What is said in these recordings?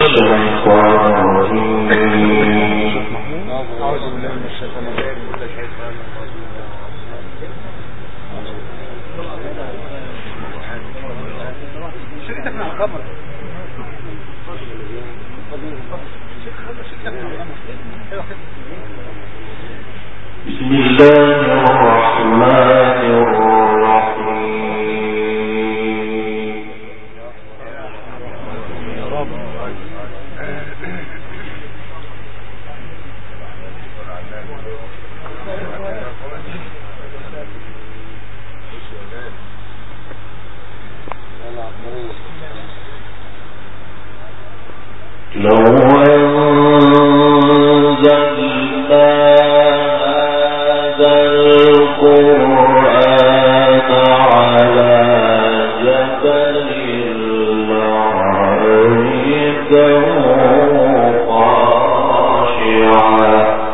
الشيطان الرجيم أعوذ بالله من الشيطان الرجيم بسم الله الرحمن الرحيم لو أنزلنا هذا القرآن على جبل لرأيته خاشعا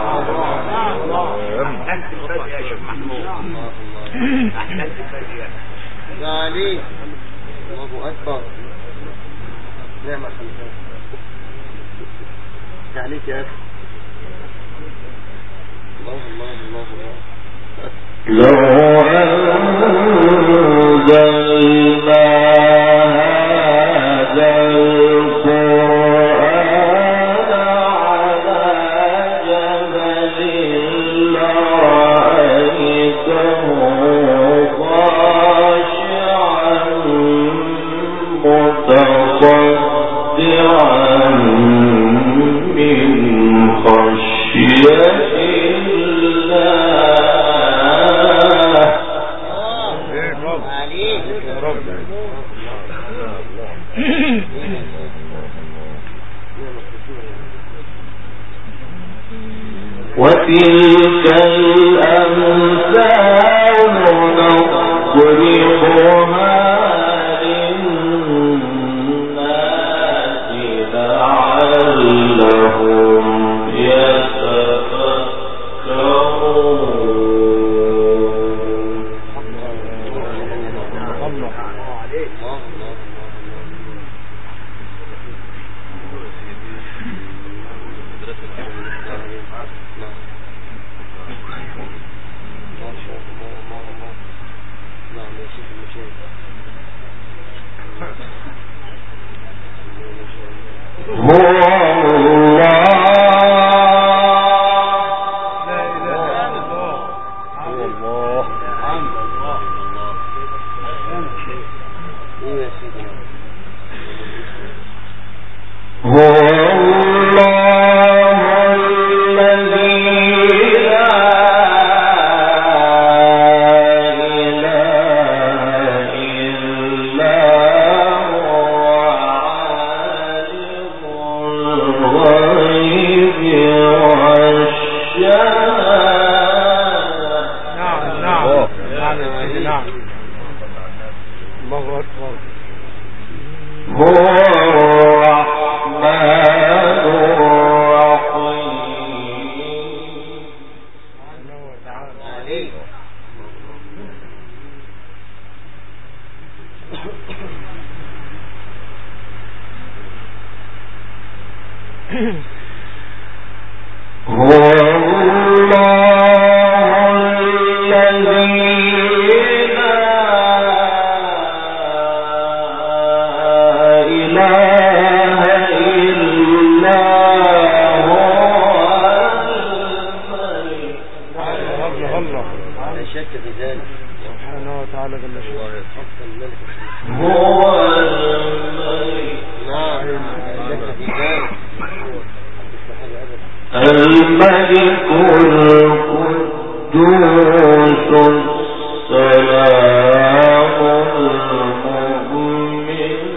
أحسنت البدء يا شيخ محمود أحسنت البدء يا علي الله أكبر نعم خلفان عليك يا أخي الله الله الله الله لو أنزلنا هذا القرآن على جبل لرأيته خاشعا متصدعا من خشية الله عليك يا رب وتلك الأمثال نضربها للناس لعلهم يتفكرون هو الله ايه يا سيدنا هو الله الذي لا إله إلا هو عالم الغيب والشهادة نعم نعم نعم يا سيدي نعم الله أكبر هو الرحمن الرحيم عليك هو الله الذي لا إله إلا هو الملك الله الله لا شك في ذلك سبحانه وتعالى جل شأنه الملك هو الملك نعم لا شك في ذلك الملك القدوس السلام المؤمن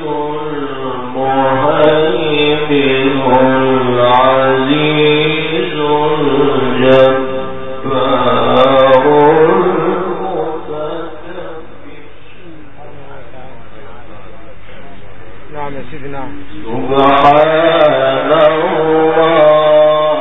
المهيمن العزيز الجبار المتكبر نعم يا سيدي نعم سبحان الله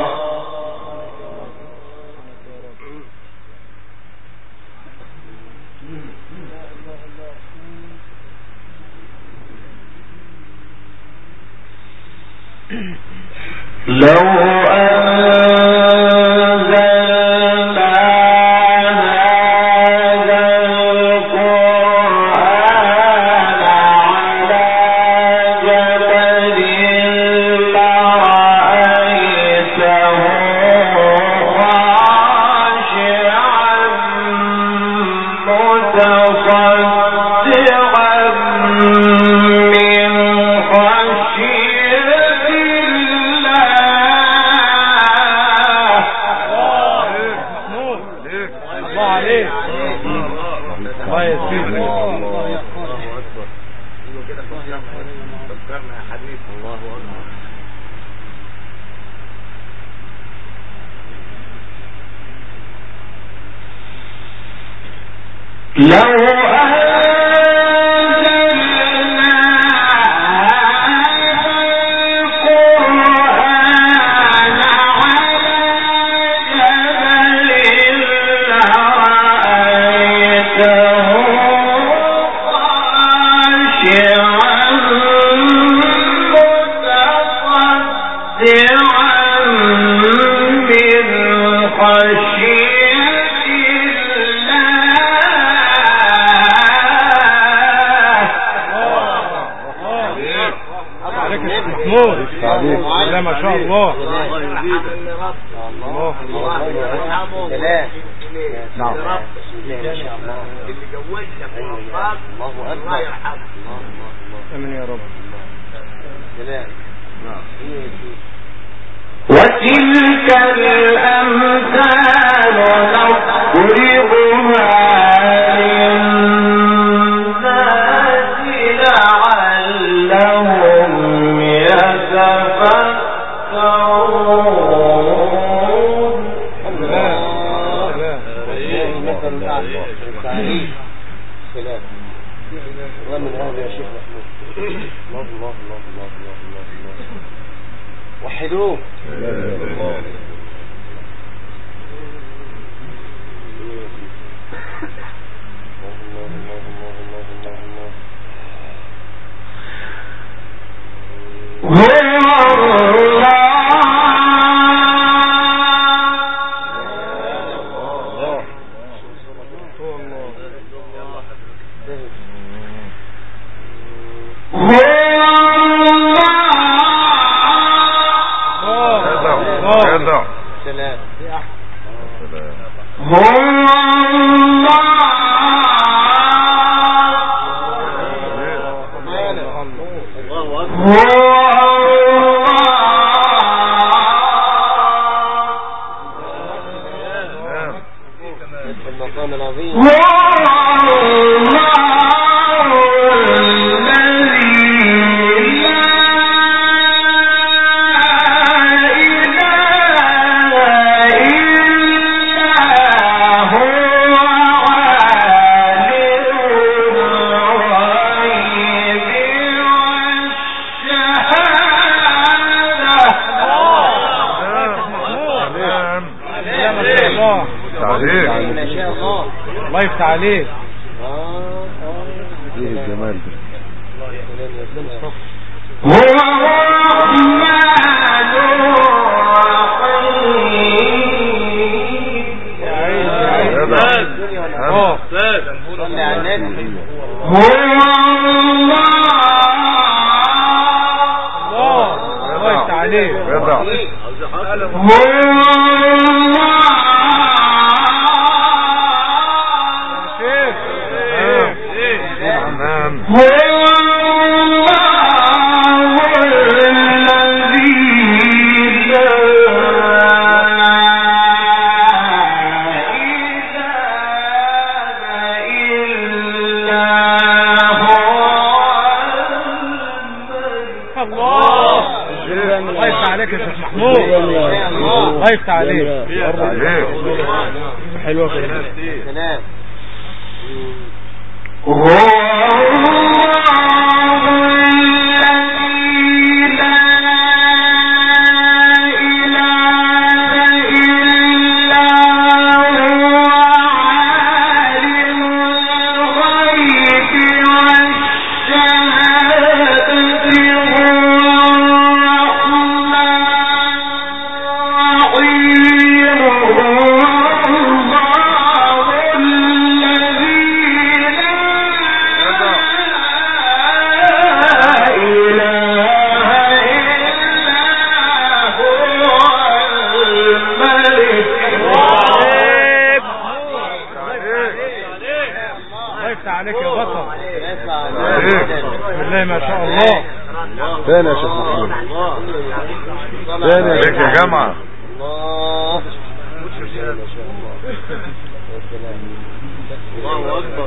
عليك يا بطل عليك. بسم الله ما شاء الله تاني يا شيخ محمود تاني يا عليك شيخ يا جامعة الله ما شاء الله يا سلام الله اكبر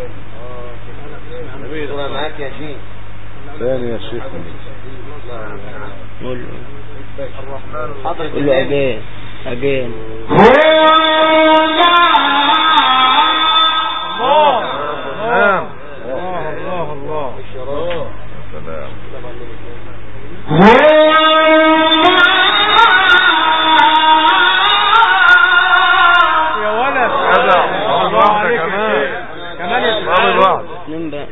الله معاك يا شيخ تاني يا شيخ حضرة قول له اجين اجين الله نعم الله الله الله سلام يا ولد هذا الله الله عليك يا كمان شيخ. كمان بعض يسمع الوقت اتنين بقى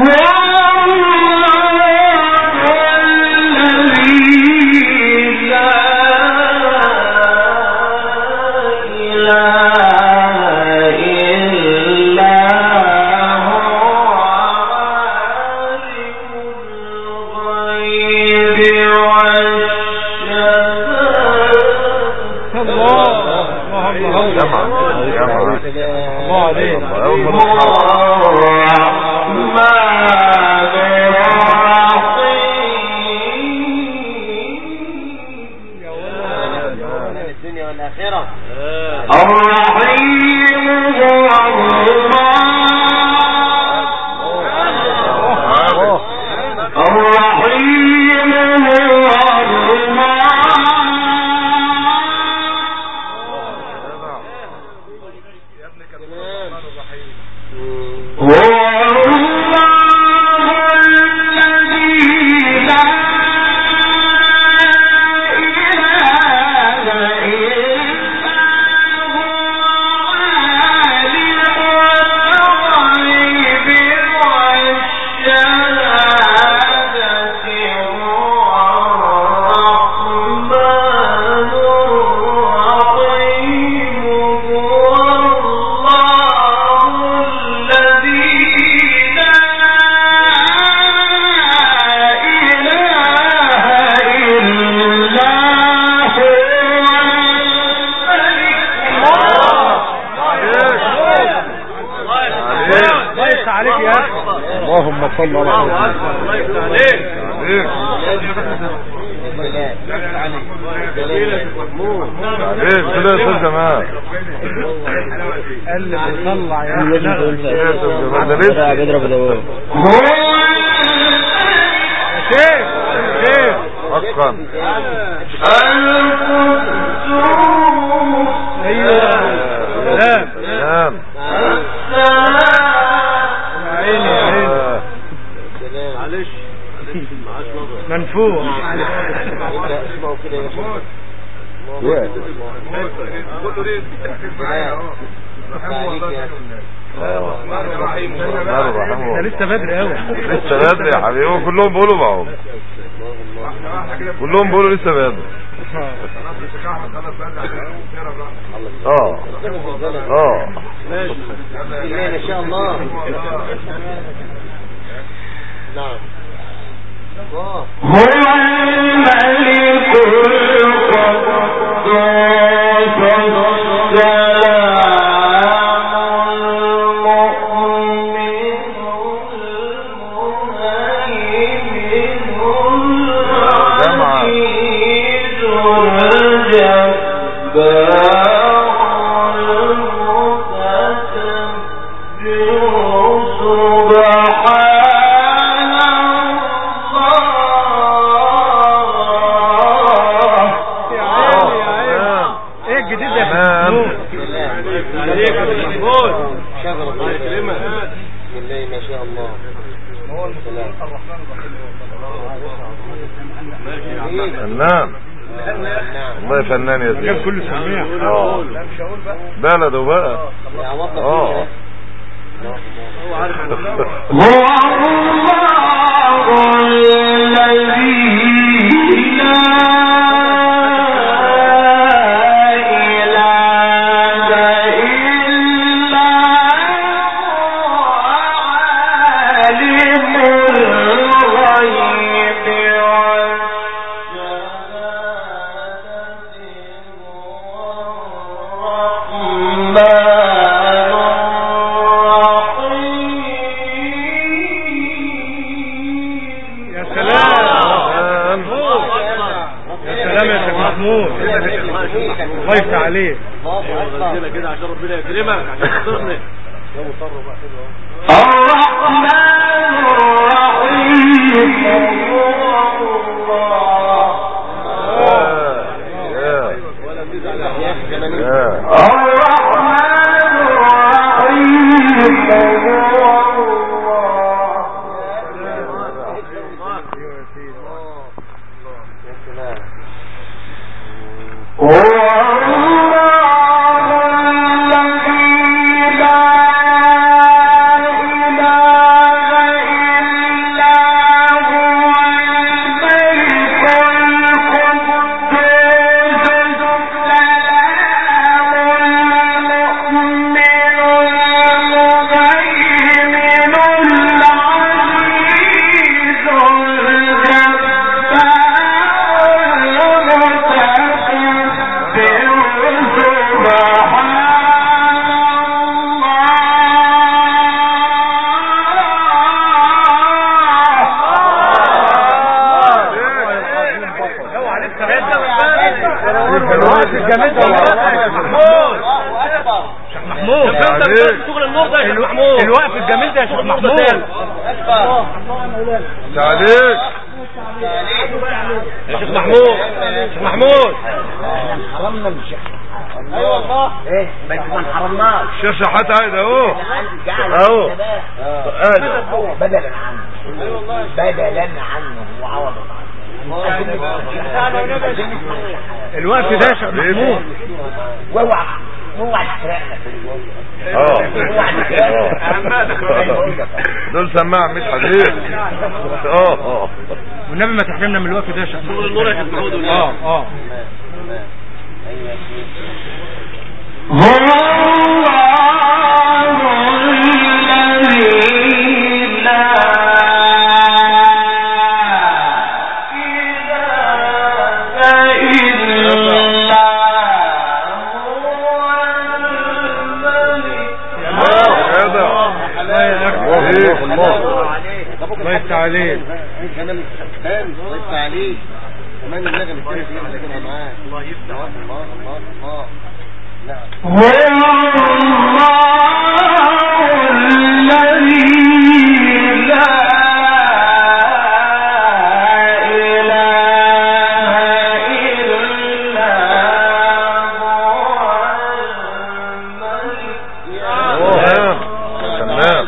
الله الله الله جامعة جامعة الله عليك أول مرة الدنيا والآخرة الرحيم هو الله الرحيم هو الله هو الله الذي لا إله إلا هو اللهم صل على سيدنا ايه كده يا استاذ جمال قال لي بيطلع يا لازم تقول أخي ايه يا استاذ جمال ده كده لسه بيضرب دواء شيخ شيخ اتقن ايوه سلام نعم يا عيني يا عيني آه. معلش معاش نظر منفوع انت اسمعوا كده يا شباب وقعت. الرحمن الرحيم ده لسه بدري قوي لسه بدري يا حبيبي هو كلهم بيقولوا معهم كلهم بيقولوا لسه بدري اه اه ان شاء الله نعم الله هو الملك القدوس السلام المؤمن جمعة. العزيز الجبار المتكبر سبحان الله يا عيني يا عيني ايه الجديد ده يا تمام. محمود شغل الله يكرمك بسم الله ما شاء الله سلام. فنان نعم والله فنان يا كان زين كله سميع اه بلده بقى يا عوضنا اه هو الله الذي لا إله إلا هو عالم الغيب والشهادة هو الرحمن الرحيم السلام يا شيخ محمود الله يفتح عليك كده عشان ربنا يكرمك عشان خاطرنا الرحمن الرحيم يا يا الرحمن الرحيم هو الله الذي لا إله إلا هو الملك القدوس السلام المؤمن المهيمن العزيز الجبار المتكبر اوعى لسه الوقت الجميل ده محمود شيخ محمود شغل النور ده يا شيخ محمود الوقت الجميل ده يا شيخ محمود تعليق يا شيخ محمود شيخ محمود حرمنا من الشيخ ايوه والله ايه بس ما حرمناش الشيخ شحات عايد اهو جعل أهو. الشباب ادي بدلا عنه بدلا عنه وعوضا عنه الوقت ده يا شيخ محمود واوعى اوعى تحرقنا في الوقت اه دول سماع مش حبيب اه اه والنبي ما تحرمنا من الوقت ده يا شيخ شغل النور يا شيخ محمود اه اه هو الله الذي لا إله إلا هو الملك يا جدع الله الله الله يفتح عليك كمان الختان الله يفتح عليك كمان النغم الثاني اللي احنا جايبها معاك الله يفتح الله الله الله نعم هو الله الذي لا إله إلا هو الملك تمام تمام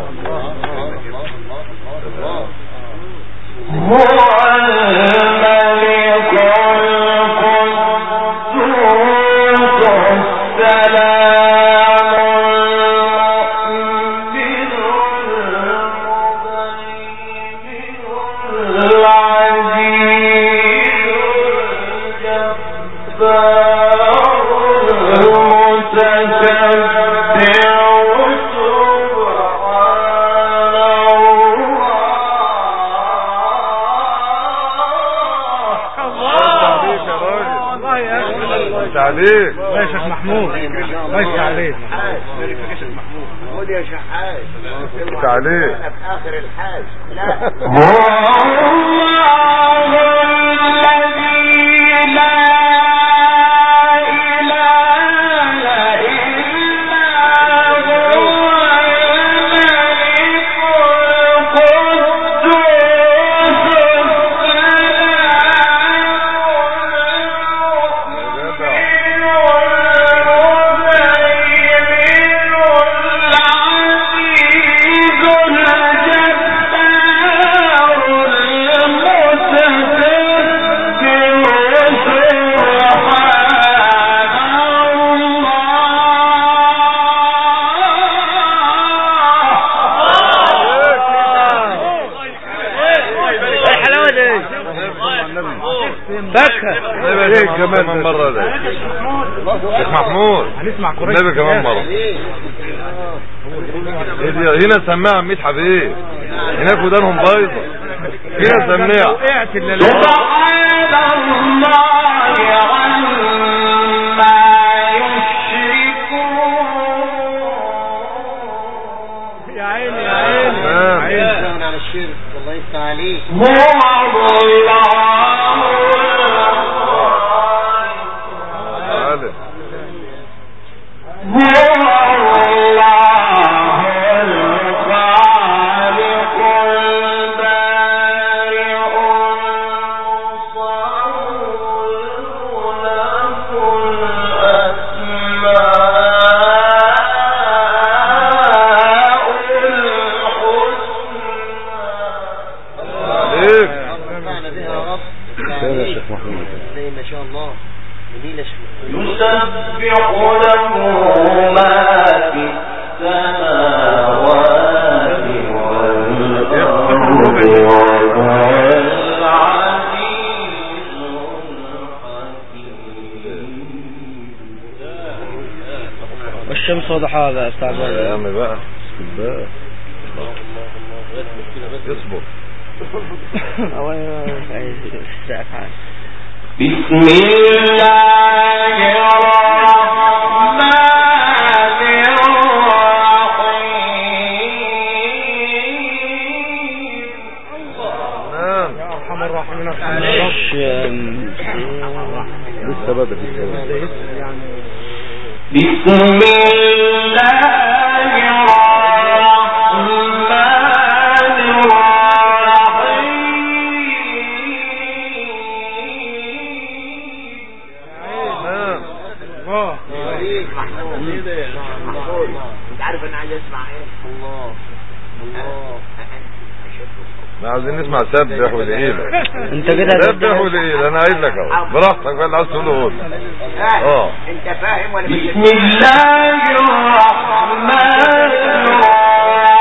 هو الملك القدوس السلام المؤمن المهيمن العزيز الجبار المتكبر سبحان عليك يا راجل الله يا اخي تعليق الله يا شيخ محمود الله يفتح عليك خد يا شحات تعليق انا في اخر الحاج لا هو الله الذي لا إله إلا هو الملك القدوس يا جدع ايه الحلاوه دي فاكهه ايه كمان مرة ده شيخ محمود هنسمع قريش النبي كمان مرة ايه دي هنا سماعة ميت حبيب هناك ودانهم بايظة هنا سماعة وقعت اللي سبحان الله عما يشركون يا عيني يا عيني تمام. يا عيني من على الشرك الله يفتح عليك هو الله تلاقي ما شاء الله جميلة شكلها يسبح له ما في السماوات والأرض وهو العزيز الحكيم والشمس وضحاها يا استاذ يا بدر عم بقى اسكت بقى اصبر بسم الله الرحمن الرحيم نعم ارحم الراحمين لسه بدري لسه بدري بسم الله الرحمن الرحيم نعم انت عارف انا عايز اسمع ايه الله الله ما عاوزين نسمع سبح وليلة انت كده سبح وليلة انا قايل لك اهو براحتك بقى اللي عاوز تقوله قول اه انت فاهم ولا مش بسم الله الرحمن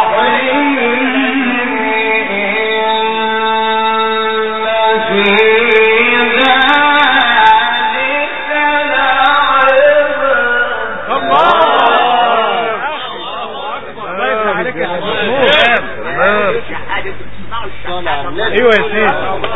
الرحيم إن في ذلك تمام حاجه بتسمعوا صلى على النبي ايوه يا سيدي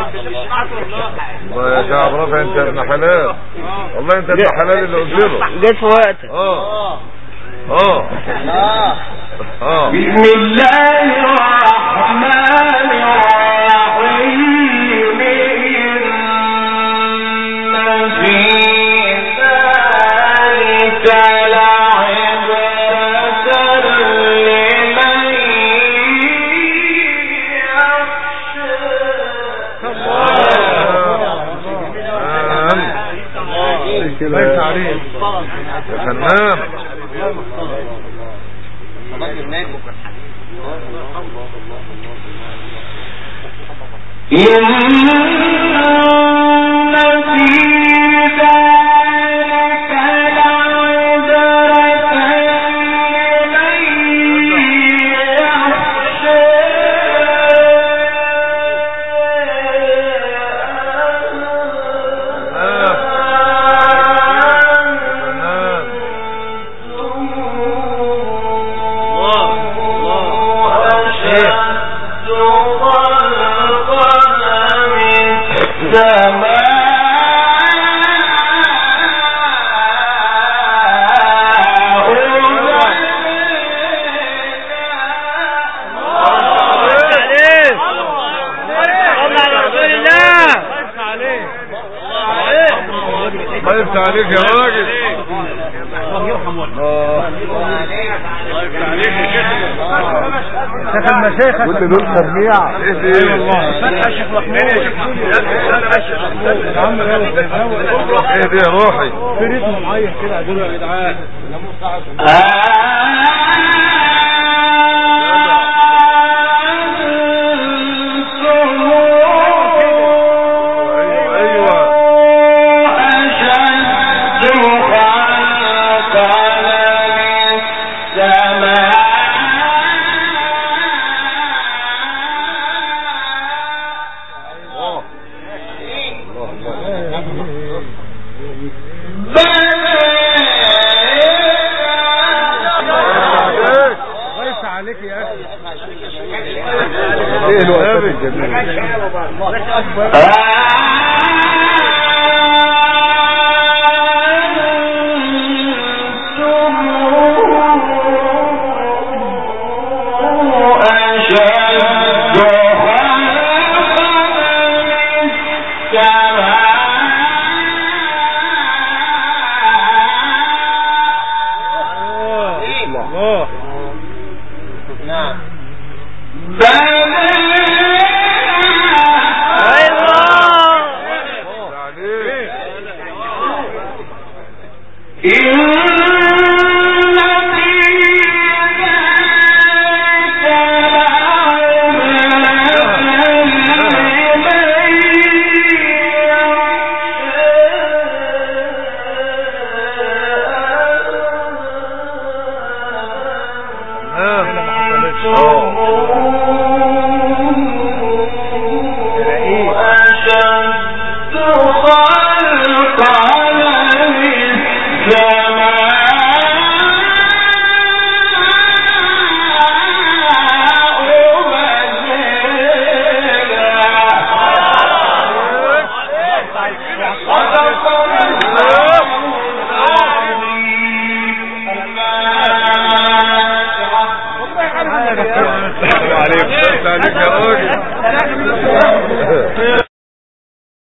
والله يا شعب رافع انت ابن حلال والله انت ابن حلال اللي قلت له جيت في وقتك اه اه اه اه بسم الله الرحمن الرحيم إن في ذلك لعبرة لمن يخشى ليس عليك يا فنان صلاة النبي الله الله الله الله إن في ذلك لعبرة لمن فنان أشد خلقا من الله يفتح عليك يا راجل الله شيخ المشايخ كل دول ترميع ايه دي فتح الشيخ محمود يا عم ايه دي يا روحي في رتم معين كده عايزين يا جدعان ايوه ايوه ليس عليك يا اخي ايه الوقفات الجميله الله نعم عليك إن